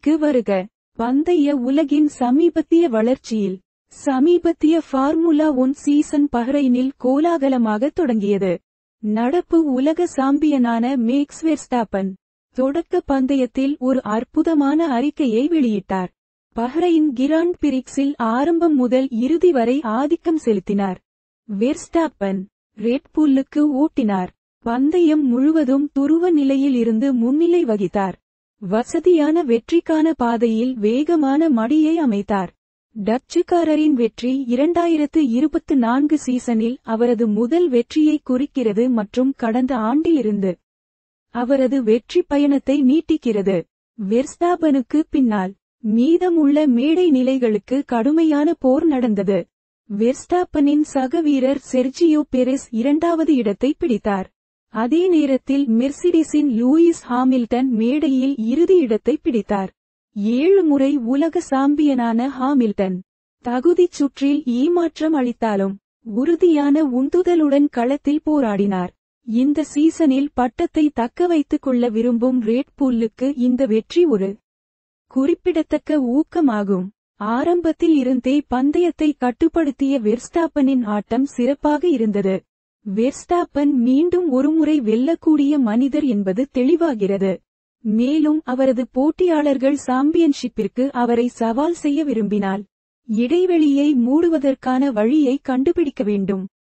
செய்திகளுக்கு வருக பந்தய உலகின் சமீபத்திய வளர்ச்சியில் சமீபத்திய ஃபார்முலா ஒன் சீசன் பஹ்ரைனில் கோலாகலமாக தொடங்கியது நடப்பு உலக சாம்பியனான மேக்ஸ் வெர்ஸ்டாப்பன் தொடக்க பந்தயத்தில் ஒரு அற்புதமான அறிக்கையை வெளியிட்டார் பஹ்ரைன் கிராண்ட் பிரிக்ஸில் ஆரம்பம் முதல் இறுதி வரை ஆதிக்கம் செலுத்தினார் வெர்ஸ்டாப்பன் ரெட்புல்லுக்கு ஓட்டினார் பந்தயம் முழுவதும் துருவ நிலையில் இருந்து முன்னிலை வகித்தார் வசதியான வெற்றிக்கான பாதையில் வேகமான மடியை அமைத்தார் டச்சுக்காரரின் வெற்றி இரண்டாயிரத்து இருபத்து நான்கு சீசனில் அவரது முதல் வெற்றியை குறிக்கிறது மற்றும் கடந்த ஆண்டிலிருந்து அவரது வெற்றி பயணத்தை நீட்டிக்கிறது வெர்ஸ்டாபனுக்கு பின்னால் மீதமுள்ள மேடை நிலைகளுக்கு கடுமையான போர் நடந்தது வெர்ஸ்டாப்பனின் சக வீரர் செர்ஜியோ பெரெஸ் இரண்டாவது இடத்தை பிடித்தார் அதே நேரத்தில் மெர்சிடிஸின் லூயிஸ் ஹாமில்டன் மேடையில் இறுதி இடத்தை பிடித்தார் ஏழு முறை உலக சாம்பியனான ஹாமில்டன் தகுதிச் சுற்றில் ஏமாற்றம் அளித்தாலும் உறுதியான உந்துதலுடன் களத்தில் போராடினார் இந்த சீசனில் பட்டத்தை தக்க வைத்துக் கொள்ள விரும்பும் ரேட் புல்லுக்கு இந்த வெற்றி ஒரு குறிப்பிடத்தக்க ஊக்கமாகும் ஆரம்பத்தில் இருந்தே பந்தயத்தை கட்டுப்படுத்திய வெர்ஸ்டாப்பனின் ஆட்டம் சிறப்பாக இருந்தது வெர்ஸ்டாப்பன் மீண்டும் ஒருமுறை வெல்லக்கூடிய மனிதர் என்பது தெளிவாகிறது மேலும் அவரது போட்டியாளர்கள் சாம்பியன்ஷிப்பிற்கு அவரை சவால் செய்ய விரும்பினால் இடைவெளியை மூடுவதற்கான வழியை கண்டுபிடிக்க வேண்டும்